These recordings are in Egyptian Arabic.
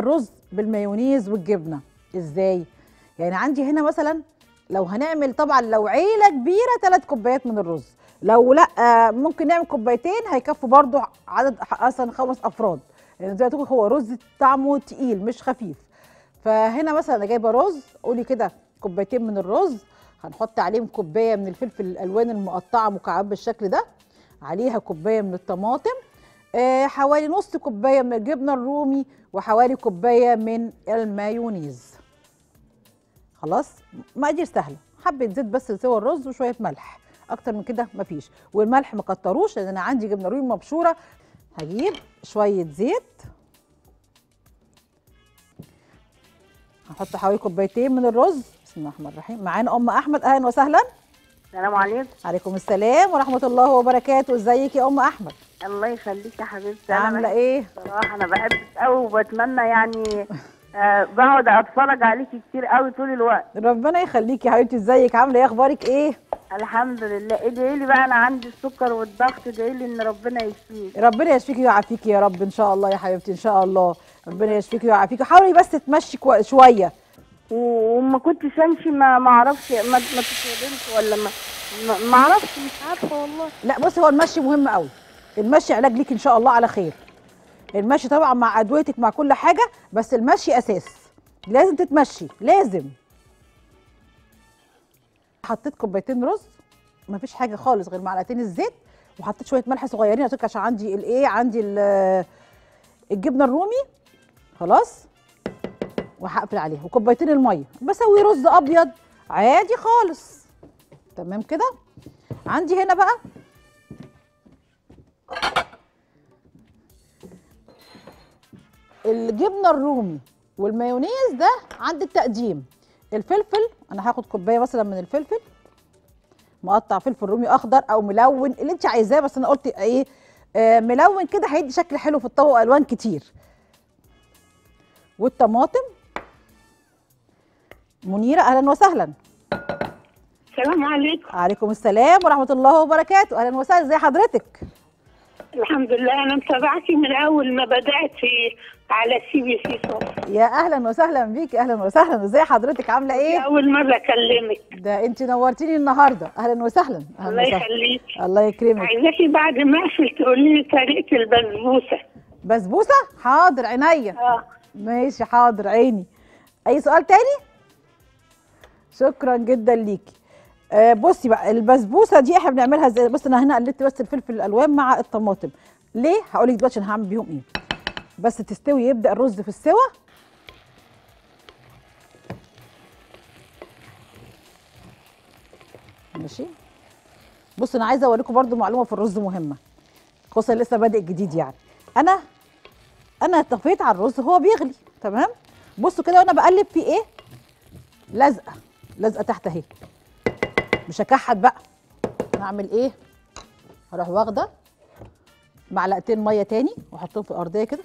رز بالمايونيز والجبنه ازاي يعني عندي هنا مثلا لو هنعمل طبعا لو عيله كبيره ثلاث كوبايات من الرز لو لا آه، ممكن نعمل كوبايتين هيكفوا برضو عدد اصلا خمس افراد لان زي ما تقول هو رز طعمه تقيل مش خفيف فهنا مثلا انا جايبه رز قولي كده كوبايتين من الرز هنحط عليهم كوبايه من الفلفل الالوان المقطعه مكعب بالشكل ده عليها كوبايه من الطماطم آه حوالي نص كوبايه من الجبنه الرومي وحوالي كوبايه من المايونيز خلاص مقادير سهله حبه زيت بس لسوى الرز وشويه ملح اكتر من كده مفيش والملح ما كتروش لان انا عندي جبنه رومي مبشوره هجيب شويه زيت هحط حوالي كوبايتين من الرز بسم الله الرحمن الرحيم معانا ام احمد اهلا وسهلا السلام عليكم عليكم السلام ورحمه الله وبركاته ازيك يا ام احمد الله يخليك يا حبيبتي عامله بحب- ايه بصراحه انا بحبك قوي وبتمنى يعني آه بقعد اتفرج عليكي كتير قوي طول الوقت ربنا يخليكي يا حبيبتي ازيك عامله ايه اخبارك ايه الحمد لله ادعي لي بقى انا عندي السكر والضغط ادعي لي ان ربنا يشفيك ربنا يشفيكي ويعافيكي يا رب ان شاء الله يا حبيبتي ان شاء الله ربنا يشفيكي ويعافيكي حاولي بس تمشي كوا- شويه و- وما كنتش امشي ما ما اعرفش ما ما تتولدش ولا ما ما- ما اعرفش مش عارفه والله لا بصي هو المشي مهم قوي المشي علاج ليك ان شاء الله على خير المشي طبعا مع ادويتك مع كل حاجه بس المشي اساس لازم تتمشي لازم حطيت كوبايتين رز مفيش حاجه خالص غير معلقتين الزيت وحطيت شويه ملح صغيرين قلت لك عشان عندي الايه عندي ال- الجبنه الرومي خلاص وهقفل عليها وكوبايتين الميه بسوي رز ابيض عادي خالص تمام كده عندي هنا بقى الجبنه الرومي والمايونيز ده عند التقديم الفلفل انا هاخد كوبايه مثلا من الفلفل مقطع فلفل رومي اخضر او ملون اللي انت عايزاه بس انا قلت ايه آه ملون كده هيدي شكل حلو في الطبق الوان كتير والطماطم منيره اهلا وسهلا السلام عليكم عليكم السلام ورحمه الله وبركاته اهلا وسهلا ازي حضرتك الحمد لله انا متابعتي من اول ما بدات في على سي بي سي صوت يا اهلا وسهلا بيكي اهلا وسهلا ازي حضرتك عامله ايه اول مره اكلمك ده انت نورتيني النهارده اهلا وسهلا اهلا الله وسهلا يخليك الله يكرمك عايزاكي بعد ما اقفل تقولي لي طريقه البسبوسه بسبوسه حاضر عينيا اه ماشي حاضر عيني اي سؤال تاني شكرا جدا ليكي آه بصي بقى البسبوسه دي احنا بنعملها ازاي بص انا هنا قلت بس الفلفل الالوان مع الطماطم ليه هقول لك دلوقتي انا هعمل بيهم ايه بس تستوي يبدا الرز في السوا ماشي بص انا عايزه اوريكم برضو معلومه في الرز مهمه خصوصا لسه بادئ جديد يعني انا انا طفيت على الرز هو بيغلي تمام بصوا كده وانا بقلب فيه ايه لزقه لزقه تحت اهي مش هكحت بقى هعمل ايه هروح واخده معلقتين ميه تاني واحطهم في الارضيه كده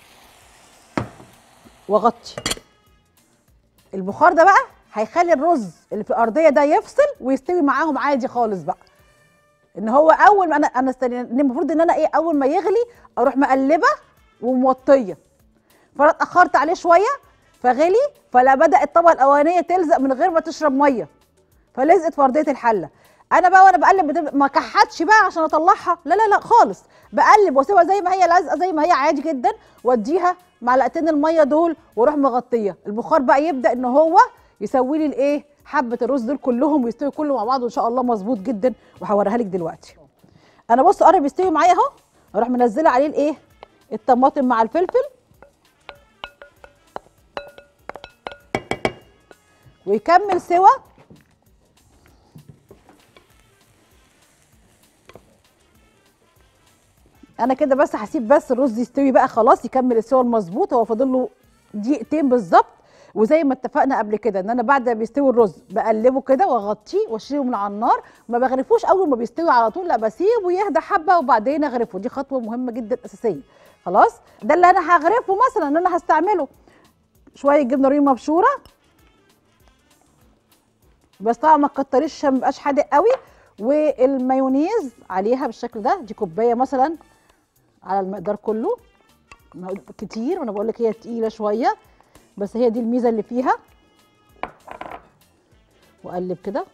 واغطي البخار ده بقى هيخلي الرز اللي في الارضيه ده يفصل ويستوي معاهم عادي خالص بقى ان هو اول ما انا انا استني المفروض ان انا ايه اول ما يغلي اروح مقلبه وموطيه فانا اتاخرت عليه شويه فغلي فلا بدا الطبقه الاولانيه تلزق من غير ما تشرب ميه فلزقت في ارضيه الحله انا بقى وانا بقلب بتبقى ما كحتش بقى عشان اطلعها لا لا لا خالص بقلب واسيبها زي ما هي لازقه زي ما هي عادي جدا واديها معلقتين الميه دول واروح مغطيه البخار بقى يبدا ان هو يسوي لي الايه حبه الرز دول كلهم ويستوي كله مع بعض وان شاء الله مظبوط جدا وهوريها لك دلوقتي انا بص قرب يستوي معايا اهو اروح منزله عليه الايه الطماطم مع الفلفل ويكمل سوا انا كده بس هسيب بس الرز يستوي بقى خلاص يكمل السوا المظبوط هو فاضل له دقيقتين بالظبط وزي ما اتفقنا قبل كده ان انا بعد ما بيستوي الرز بقلبه كده واغطيه واشيله من على النار ما بغرفوش اول ما بيستوي على طول لا بسيبه يهدى حبه وبعدين اغرفه دي خطوه مهمه جدا اساسيه خلاص ده اللي انا هغرفه مثلا ان انا هستعمله شويه جبنه رومي مبشوره بس طبعا ما تكتريش عشان ما يبقاش حادق قوي والمايونيز عليها بالشكل ده دي كوبايه مثلا على المقدار كله ما هو كتير وانا بقول لك هي تقيله شويه بس هي دي الميزه اللي فيها واقلب كده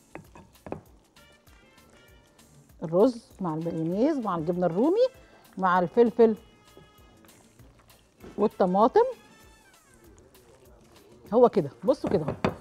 الرز مع المايونيز مع الجبنه الرومي مع الفلفل والطماطم هو كده بصوا كده اهو